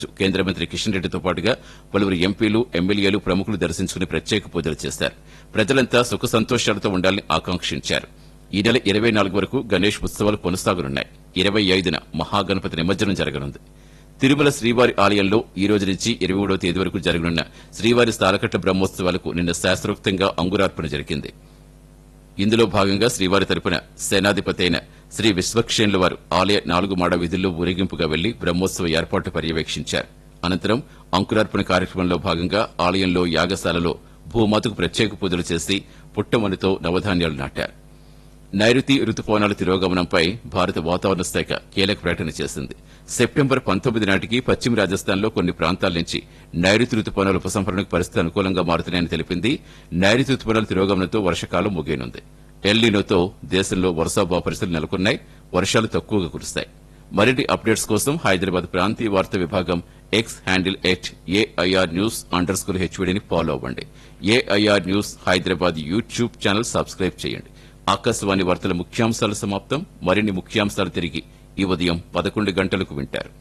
కేంద్ర మంత్రి కిషన్ రెడ్డితో పాటుగా పలువురు ఎంపీలు ఎమ్మెల్యేలు ప్రముఖులు దర్శించుకుని ప్రత్యేక పూజలు చేశారు ప్రజలంతా సుఖ సంతోషాలతో ఉండాలని ఆకాంక్షించారు ఈ నెల ఇరవై నాలుగు వరకు గణేష్ ఉత్సవాలు కొనసాగనున్నాయి ఇరవై ఐదున మహాగణపతి నిమజ్జనం జరగనుంది తిరుమల శ్రీవారి ఆలయంలో ఈ రోజు నుంచి ఇరవై మూడవ తేదీ వరకు జరగనున్న శ్రీవారి స్థాలకట్ట బ్రహ్మోత్సవాలకు నిన్న శాస్త్రోక్తంగా అంకురార్పణ జరిగింది ఇందులో భాగంగా శ్రీవారి తరపున సేనాధిపతి అయిన శ్రీ విశ్వక్షేణుల వారు ఆలయ నాలుగు మాడ వీధుల్లో ఊరేగింపుగా వెళ్లి బ్రహ్మోత్సవ ఏర్పాటు పర్యవేక్షించారు అనంతరం అంకురార్పణ కార్యక్రమంలో భాగంగా ఆలయంలో యాగశాలలో భూమాతకు ప్రత్యేక పూజలు చేసి పుట్టమనితో నవధాన్యాలు నాటారు నైరుతి రుతుపవనాల తిరోగమనంపై భారత వాతావరణ శాఖ కీలక ప్రకటన చేసింది సెప్టెంబర్ పంతొమ్మిది నాటికి పశ్చిమ రాజస్థాన్లో కొన్ని ప్రాంతాల నుంచి నైరుతి రుతుపవనాల ఉపసంహరణకు పరిస్థితి అనుకూలంగా మారుతున్నాయని తెలిపింది నైరుతి రుతుపవనాల తిరోగమనంతో వర్షకాలం ముగియనుంది ఎల్లీనోతో దేశంలో వర్షాభావ పరిస్థితులు నెలకొన్నాయి వర్షాలు తక్కువగా కురుస్తాయి మరిన్ని అప్డేట్స్ కోసం హైదరాబాద్ ప్రాంతీయ వార్తా విభాగం X handle at AIR news under score హెచ్వీడీని ఫాలో అవ్వండి AIR news Hyderabad YouTube channel subscribe చేయండి ఆకాశవాణి వార్తల ముఖ్యాంశాలు సమాప్తం మరిన్ని ముఖ్యాంశాలు తిరిగి ఈ ఉదయం పదకొండు గంటలకు వింటారు